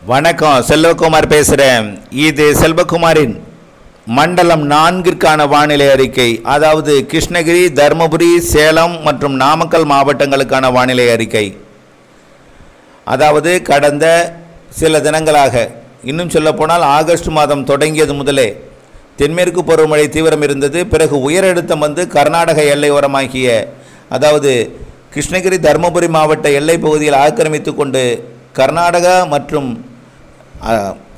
வணக்கம் செல்வகுமார் பேசுகிறேன் இது செல்வகுமாரின் மண்டலம் நான்கிற்கான வானிலை அறிக்கை அதாவது கிருஷ்ணகிரி தருமபுரி சேலம் மற்றும் நாமக்கல் மாவட்டங்களுக்கான வானிலை அறிக்கை அதாவது கடந்த சில தினங்களாக இன்னும் சொல்லப்போனால் ஆகஸ்ட் மாதம் தொடங்கியது முதலே தென்மேற்கு பருவமழை தீவிரம் இருந்தது பிறகு உயரழுத்தம் வந்து கர்நாடக எல்லையோரமாகிய அதாவது கிருஷ்ணகிரி தருமபுரி மாவட்ட எல்லைப் பகுதியில் ஆக்கிரமித்து கொண்டு கர்நாடகா மற்றும் அ,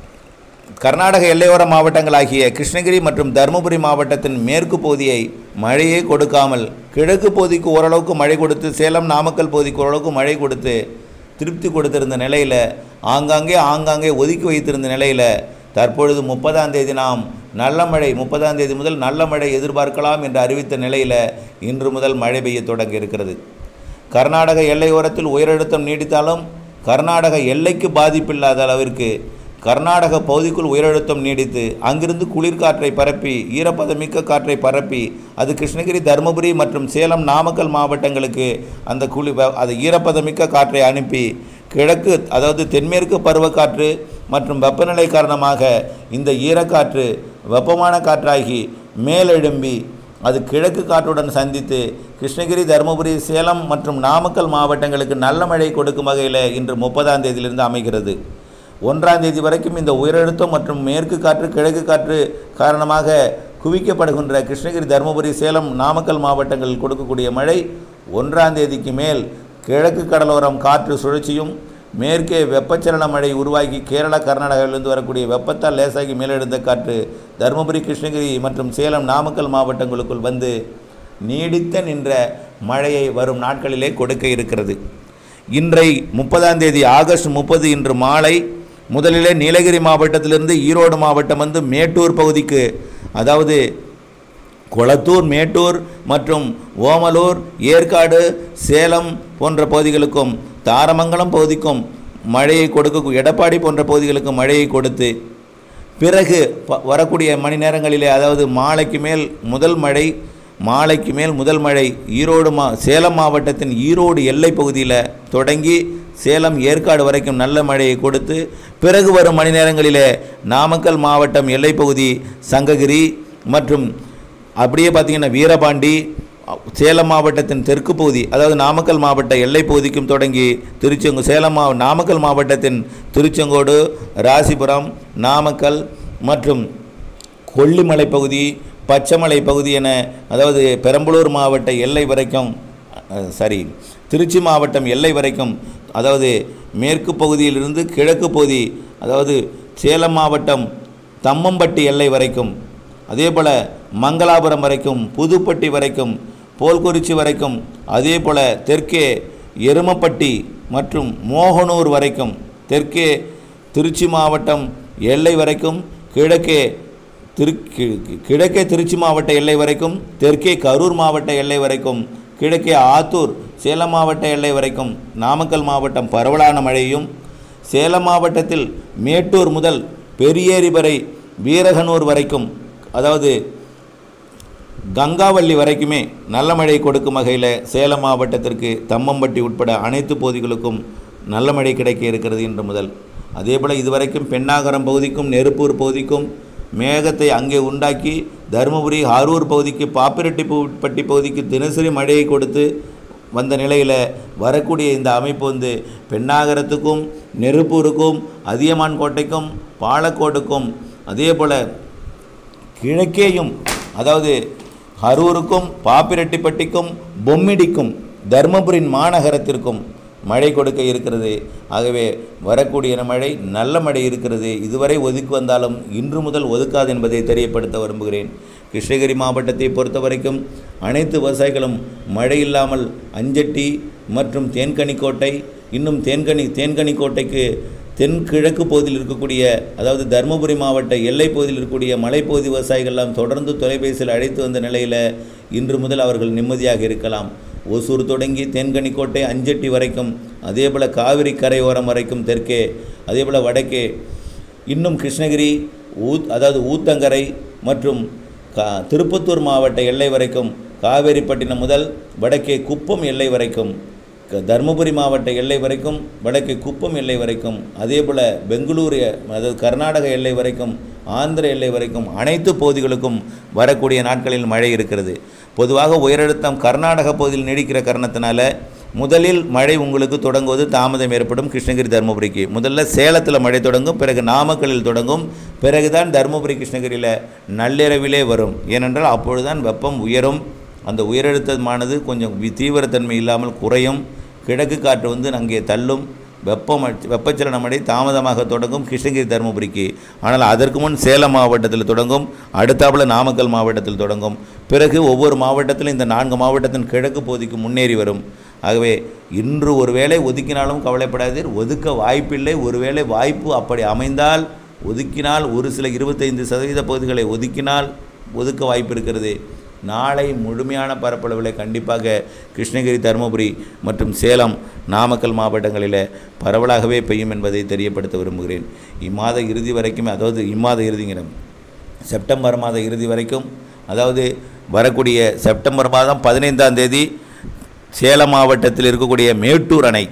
கர்நாடக எல்லையோர மாவட்டங்களாகிய கிருஷ்ணகிரி மற்றும் தருமபுரி மாவட்டத்தின் மேற்கு பகுதியை மழையே கொடுக்காமல் கிழக்கு பகுதிக்கு ஓரளவுக்கு மழை கொடுத்து சேலம் நாமக்கல் பகுதிக்கு ஓரளவுக்கு மழை கொடுத்து திருப்தி கொடுத்திருந்த நிலையில் ஆங்காங்கே ஆங்காங்கே ஒதுக்கி வைத்திருந்த நிலையில் தற்பொழுது முப்பதாம் தேதி நாம் நல்ல மழை முப்பதாம் தேதி முதல் நல்ல மழை எதிர்பார்க்கலாம் என்று அறிவித்த நிலையில் இன்று முதல் மழை பெய்ய தொடங்கி இருக்கிறது கர்நாடக எல்லையோரத்தில் உயரழுத்தம் நீடித்தாலும் கர்நாடக எல்லைக்கு பாதிப்பில்லாத அளவிற்கு கர்நாடக பகுதிக்குள் உயரழுத்தம் நீடித்து அங்கிருந்து குளிர்காற்றை பரப்பி ஈரப்பதமிக்க காற்றை பரப்பி அது கிருஷ்ணகிரி தருமபுரி மற்றும் சேலம் நாமக்கல் மாவட்டங்களுக்கு அந்த குளி வ- அது ஈரப்பதமிக்க காற்றை அனுப்பி கிழக்கு அதாவது தென்மேற்கு பருவக்காற்று மற்றும் வெப்பநிலை காரணமாக இந்த ஈரக்காற்று வெப்பமான காற்றாகி மேலெழும்பி அது கிழக்கு காற்றுடன் சந்தித்து கிருஷ்ணகிரி தருமபுரி சேலம் மற்றும் நாமக்கல் மாவட்டங்களுக்கு நல்ல மழை கொடுக்கும் வகையில் இன்று முப்பதாம் தேதியிலிருந்து அமைகிறது ஒன்றாம் தேதி வரைக்கும் இந்த உயரழுத்தம் மற்றும் மேற்கு காற்று கிழக்கு காற்று காரணமாக குவிக்கப்படுகின்ற கிருஷ்ணகிரி தருமபுரி சேலம் நாமக்கல் மாவட்டங்களில் கொடுக்கக்கூடிய மழை ஒன்றாம் தேதிக்கு மேல் கிழக்கு கடலோரம் காற்று சுழற்சியும் மேற்கே வெப்பச்சலன மழை உருவாகி கேரளா கர்நாடகாவிலிருந்து வரக்கூடிய வெப்பத்தால் லேசாகி மேலெழுந்த காற்று தருமபுரி கிருஷ்ணகிரி மற்றும் சேலம் நாமக்கல் மாவட்டங்களுக்குள் வந்து நீடித்த நின்ற மழையை வரும் நாட்களிலே கொடுக்க இருக்கிறது இன்றை முப்பதாம் தேதி ஆகஸ்ட் முப்பது இன்று மாலை முதலிலே நீலகிரி மாவட்டத்திலிருந்து ஈரோடு மாவட்டம் வந்து மேட்டூர் பகுதிக்கு அதாவது கொளத்தூர் மேட்டூர் மற்றும் ஓமலூர் ஏற்காடு சேலம் போன்ற பகுதிகளுக்கும் தாரமங்கலம் பகுதிக்கும் மழையை கொடுக்க எடப்பாடி போன்ற பகுதிகளுக்கும் மழையை கொடுத்து பிறகு ப- வரக்கூடிய மணி நேரங்களிலே அதாவது மாலைக்கு மேல் முதல் மழை மாலைக்கு மேல் முதல் மழை ஈரோடு மா சேலம் மாவட்டத்தின் ஈரோடு எல்லை பகுதியில் தொடங்கி சேலம் ஏற்காடு வரைக்கும் நல்ல மழையை கொடுத்து பிறகு வரும் மணி நேரங்களிலே நாமக்கல் மாவட்டம் எல்லைப்பகுதி சங்ககிரி மற்றும் அப்படியே பார்த்தீங்கன்னா வீரபாண்டி சேலம் மாவட்டத்தின் தெற்கு பகுதி அதாவது நாமக்கல் மாவட்ட எல்லைப் பகுதிக்கும் தொடங்கி திருச்செங்கோ சேலம் மா நாமக்கல் மாவட்டத்தின் திருச்செங்கோடு ராசிபுரம் நாமக்கல் மற்றும் கொல்லிமலை பகுதி பச்சைமலை பகுதி என அதாவது பெரம்பலூர் மாவட்ட எல்லை வரைக்கும் அஹ், சரி திருச்சி மாவட்டம் எல்லை வரைக்கும் அதாவது மேற்கு பகுதியிலிருந்து கிழக்கு பகுதி அதாவது சேலம் மாவட்டம் தம்மம்பட்டி எல்லை வரைக்கும் அதே போல் மங்களாபுரம் வரைக்கும் புதுப்பட்டி வரைக்கும் போல்குறிச்சி வரைக்கும் அதே போல் தெற்கே எருமப்பட்டி மற்றும் மோகனூர் வரைக்கும் தெற்கே திருச்சி மாவட்டம் எல்லை வரைக்கும் கிழக்கே திரு கி- கி- கிழக்கே திருச்சி மாவட்ட எல்லை வரைக்கும் தெற்கே கரூர் மாவட்ட எல்லை வரைக்கும் கிழக்கே ஆத்தூர் சேலம் மாவட்ட எல்லை வரைக்கும் நாமக்கல் மாவட்டம் பரவலான மழையும் சேலம் மாவட்டத்தில் மேட்டூர் முதல் பெரியேரி வரை வீரகனூர் வரைக்கும் அதாவது கங்காவள்ளி வரைக்குமே நல்ல மழை கொடுக்கும் வகையில் சேலம் மாவட்டத்திற்கு தம்மம்பட்டி உட்பட அனைத்து பகுதிகளுக்கும் நல்ல மழை கிடைக்க இருக்கிறது இன்று முதல் அதேபோல் இதுவரைக்கும் பெண்ணாகரம் பகுதிக்கும் நெருப்பூர் பகுதிக்கும் மேகத்தை அங்கே உண்டாக்கி தருமபுரி ஆரூர் பகுதிக்கு பாப்பிரெட்டி பு- பட்டி பகுதிக்கு தினசரி மழையை கொடுத்து வந்த நிலையில் வரக்கூடிய இந்த அமைப்பு வந்து பெண்ணாகரத்துக்கும் நெருப்பூருக்கும் அதியமான் கோட்டைக்கும் பாலக்கோட்டுக்கும் அதே போல் கிழக்கேயும் அதாவது அரூருக்கும் பாப்பிரெட்டிப்பட்டிக்கும் பொம்மிடிக்கும் தர்மபுரின் மாநகரத்திற்கும் மழை கொடுக்க இருக்கிறது ஆகவே வரக்கூடிய மழை நல்ல மழை இருக்கிறது இதுவரை ஒதுக்கி வந்தாலும் இன்று முதல் ஒதுக்காது என்பதை தெரியப்படுத்த விரும்புகிறேன் கிருஷ்ணகிரி மாவட்டத்தை பொறுத்த வரைக்கும் அனைத்து விவசாயிகளும் மழை இல்லாமல் அஞ்சட்டி மற்றும் தேன்கனிக்கோட்டை இன்னும் தேன்கனி தேன்கனிக்கோட்டைக்கு தென்கிழக்கு பகுதியில் இருக்கக்கூடிய அதாவது தருமபுரி மாவட்ட எல்லைப் பகுதியில் இருக்கக்கூடிய மலைப்பகுதி விவசாயிகள் எல்லாம் தொடர்ந்து தொலைபேசியில் அழைத்து வந்த நிலையில் இன்று முதல் அவர்கள் நிம்மதியாக இருக்கலாம் ஒசூர் தொடங்கி தென்கனிக்கோட்டை அஞ்சட்டி வரைக்கும் அதேபோல் காவிரி கரையோரம் வரைக்கும் தெற்கே அதேபோல் வடக்கே இன்னும் கிருஷ்ணகிரி ஊத் அதாவது ஊத்தங்கரை மற்றும் கா திருப்பத்தூர் மாவட்ட எல்லை வரைக்கும் காவேரிப்பட்டினம் முதல் வடக்கே குப்பம் எல்லை வரைக்கும் க- தருமபுரி மாவட்ட எல்லை வரைக்கும் வடக்கே குப்பம் எல்லை வரைக்கும் அதேபோல் பெங்களூரு அதாவது கர்நாடக எல்லை வரைக்கும் ஆந்திர எல்லை வரைக்கும் அனைத்து பகுதிகளுக்கும் வரக்கூடிய நாட்களில் மழை இருக்கிறது பொதுவாக உயரழுத்தம் கர்நாடக பகுதியில் நீடிக்கிற காரணத்தினால முதலில் மழை உங்களுக்கு தொடங்குவது தாமதம் ஏற்படும் கிருஷ்ணகிரி தருமபுரிக்கு முதல்ல சேலத்தில் மழை தொடங்கும் பிறகு நாமக்கல்லில் தொடங்கும் பிறகுதான் தருமபுரி கிருஷ்ணகிரியில் நள்ளிரவிலே வரும் ஏனென்றால் அப்பொழுதுதான் வெப்பம் உயரும் அந்த உயரழுத்தமானது கொஞ்சம் வி- தீவிரத்தன்மை இல்லாமல் குறையும் கிழக்கு காற்று வந்து அங்கே தள்ளும் வெப்பம் அடிச்சு- வெப்பச்சலன மழை தாமதமாக தொடங்கும் கிருஷ்ணகிரி தருமபுரிக்கு ஆனால் அதற்கு முன் சேலம் மாவட்டத்தில் தொடங்கும் அடுத்தாப்புல நாமக்கல் மாவட்டத்தில் தொடங்கும் பிறகு ஒவ்வொரு மாவட்டத்திலும் இந்த நான்கு மாவட்டத்தின் கிழக்கு பகுதிக்கு முன்னேறி வரும் ஆகவே இன்று ஒருவேளை ஒதுக்கினாலும் கவலைப்படாதீர் ஒதுக்க வாய்ப்பில்லை ஒருவேளை வாய்ப்பு அப்படி அமைந்தால் ஒதுக்கினால் ஒரு சில இருபத்தைந்து சதவீத பகுதிகளை ஒதுக்கினால் ஒதுக்க வாய்ப்பு இருக்கிறது நாளை முழுமையான பரப்பளவில் கண்டிப்பாக கிருஷ்ணகிரி தருமபுரி மற்றும் சேலம் நாமக்கல் மாவட்டங்களில் பரவலாகவே பெய்யும் என்பதை தெரியப்படுத்த விரும்புகிறேன் இம்மாத இறுதி வரைக்கும் அதாவது இம்மாத இறுதிங்கிற செப்டம்பர் மாத இறுதி வரைக்கும் அதாவது வரக்கூடிய செப்டம்பர் மாதம் பதினைந்தாம் தேதி சேலம் மாவட்டத்தில் இருக்கக்கூடிய மேட்டூர் அணை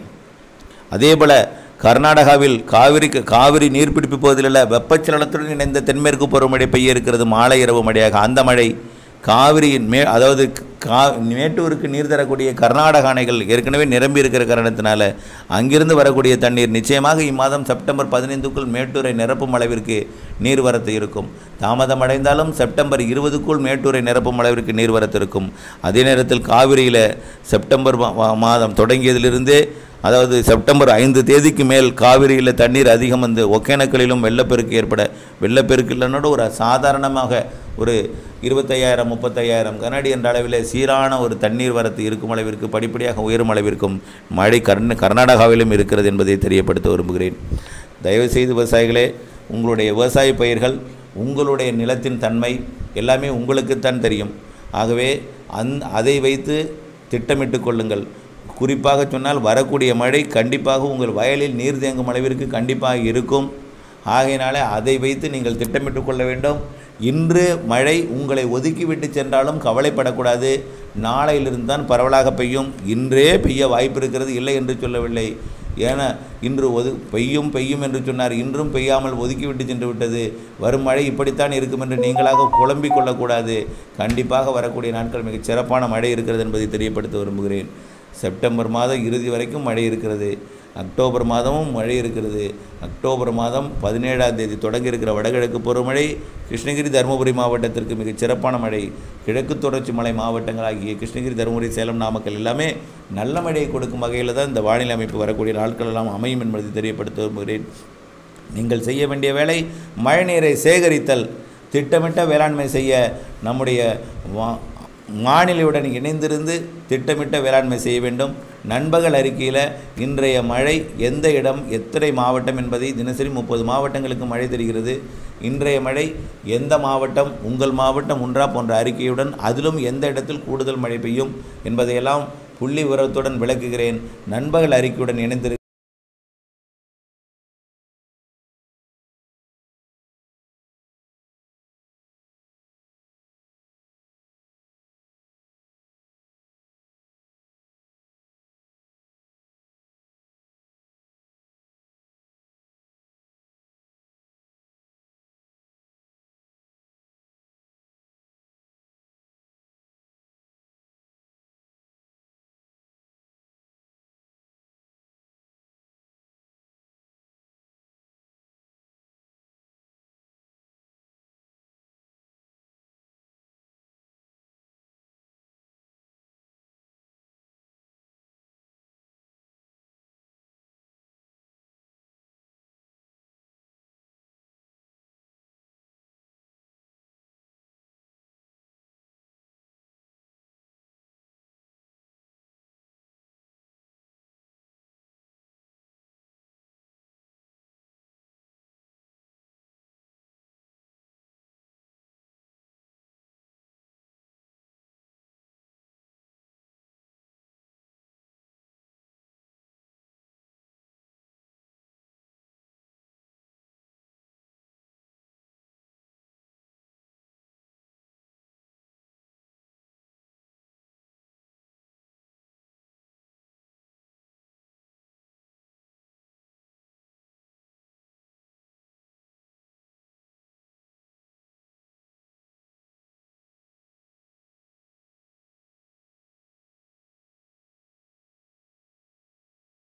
அதேபோல் கர்நாடகாவில் காவிரி காவிரி நீர்பிடிப்பு பகுதியில் வெப்பச்சலனத்துடன் இணைந்த தென்மேற்கு பருவமழை பெய்ய இருக்கிறது மாலை இரவு மழையாக அந்த மழை காவிரியின் மே அதாவது கா மேட்டூருக்கு நீர் தரக்கூடிய கர்நாடக அணைகள் ஏற்கனவே நிரம்பி இருக்கிற காரணத்தினால அங்கிருந்து வரக்கூடிய தண்ணீர் நிச்சயமாக இம்மாதம் செப்டம்பர் பதினைந்துக்குள் மேட்டூரை நிரப்பும் அளவிற்கு நீர்வரத்து இருக்கும் தாமதமடைந்தாலும் செப்டம்பர் இருபதுக்குள் மேட்டூரை நிரப்பும் அளவிற்கு நீர்வரத்து இருக்கும் அதே நேரத்தில் காவிரியில் செப்டம்பர் மா- மா- மாதம் தொடங்கியதிலிருந்தே அதாவது செப்டம்பர் ஐந்து தேதிக்கு மேல் காவிரியில் தண்ணீர் அதிகம் வந்து ஒகேனக்கலிலும் வெள்ளப்பெருக்கு ஏற்பட வெள்ளப்பெருக்கு இல்லைனோட ஒரு சாதாரணமாக ஒரு இருபத்தையாயிரம் முப்பத்தையாயிரம் கனடி என்ற அளவில் சீரான ஒரு தண்ணீர் வரத்து இருக்கும் அளவிற்கு படிப்படியாக உயரும் அளவிற்கும் மழை கர்ந கர்நாடகாவிலும் இருக்கிறது என்பதை தெரியப்படுத்த விரும்புகிறேன் தயவுசெய்து விவசாயிகளே உங்களுடைய விவசாய பயிர்கள் உங்களுடைய நிலத்தின் தன்மை எல்லாமே உங்களுக்குத்தான் தெரியும் ஆகவே அந் அதை வைத்து திட்டமிட்டு கொள்ளுங்கள் குறிப்பாக சொன்னால் வரக்கூடிய மழை கண்டிப்பாக உங்கள் வயலில் நீர் தேங்கும் அளவிற்கு கண்டிப்பாக இருக்கும் ஆகையினாலே அதை வைத்து நீங்கள் திட்டமிட்டு கொள்ள வேண்டும் இன்று மழை உங்களை ஒதுக்கிவிட்டு சென்றாலும் கவலைப்படக்கூடாது நாளையிலிருந்து தான் பரவலாக பெய்யும் இன்றே பெய்ய வாய்ப்பு இருக்கிறது இல்லை என்று சொல்லவில்லை ஏன்னா இன்று ஒது பெய்யும் பெய்யும் என்று சொன்னார் இன்றும் பெய்யாமல் ஒதுக்கிவிட்டு சென்று விட்டது வரும் மழை இப்படித்தான் இருக்கும் என்று நீங்களாக குழம்பிக் கொள்ளக்கூடாது கண்டிப்பாக வரக்கூடிய நாட்கள் மிகச் சிறப்பான மழை இருக்கிறது என்பதை தெரியப்படுத்த விரும்புகிறேன் செப்டம்பர் மாதம் இறுதி வரைக்கும் மழை இருக்கிறது அக்டோபர் மாதமும் மழை இருக்கிறது அக்டோபர் மாதம் பதினேழாம் தேதி தொடங்கி இருக்கிற வடகிழக்கு பருவமழை கிருஷ்ணகிரி தருமபுரி மாவட்டத்திற்கு மிகச் சிறப்பான மழை கிழக்கு தொடர்ச்சி மலை மாவட்டங்கள் ஆகிய கிருஷ்ணகிரி தருமபுரி சேலம் நாமக்கல் எல்லாமே நல்ல மழையை கொடுக்கும் வகையில் தான் இந்த வானிலை அமைப்பு வரக்கூடிய நாட்கள் எல்லாம் அமையும் என்பதை தெரியப்படுத்த விரும்புகிறேன் நீங்கள் செய்ய வேண்டிய வேலை மழைநீரை சேகரித்தல் திட்டமிட்ட வேளாண்மை செய்ய நம்முடைய வா வானிலையுடன் இணைந்திருந்து திட்டமிட்ட வேளாண்மை செய்ய வேண்டும் நண்பகல் அறிக்கையில் இன்றைய மழை எந்த இடம் எத்தனை மாவட்டம் என்பதை தினசரி முப்பது மாவட்டங்களுக்கு மழை தெரிகிறது இன்றைய மழை எந்த மாவட்டம் உங்கள் மாவட்டம் ஒன்றா போன்ற அறிக்கையுடன் அதிலும் எந்த இடத்தில் கூடுதல் மழை பெய்யும் என்பதையெல்லாம் புள்ளி விவரத்துடன் விளக்குகிறேன் நண்பகல் அறிக்கையுடன் இணைந்திரு